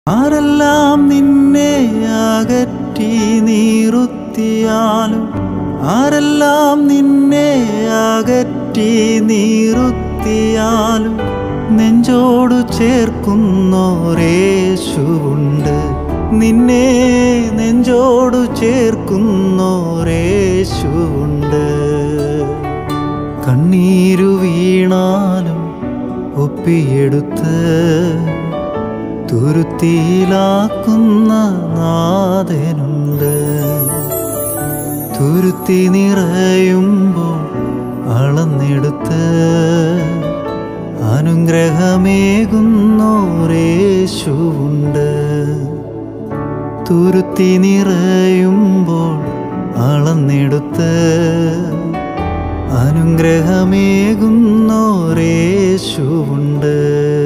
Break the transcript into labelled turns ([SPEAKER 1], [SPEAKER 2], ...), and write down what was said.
[SPEAKER 1] ആരെല്ലാം നിന്നെ അകറ്റി നീറുത്തിയാലും ആരെല്ലാം നിന്നെ അകറ്റി നീറുത്തിയാലും നെഞ്ചോടു ചേർക്കുന്നോരേശുവുണ്ട് നിന്നെ നെഞ്ചോടു ചേർക്കുന്നോരേശുവുണ്ട് കണ്ണീരു വീണാലും ഒപ്പിയെടുത്ത് തുരുത്തിയിലാക്കുന്ന നാഥനുണ്ട് തുരുത്തി നിറയുമ്പോൾ അളന്നെടുത്ത് അനുഗ്രഹമേകുന്നോരേശുവുണ്ട് തുരുത്തി നിറയുമ്പോൾ അളന്നെടുത്ത് അനുഗ്രഹമേകുന്നോരേശുവുണ്ട്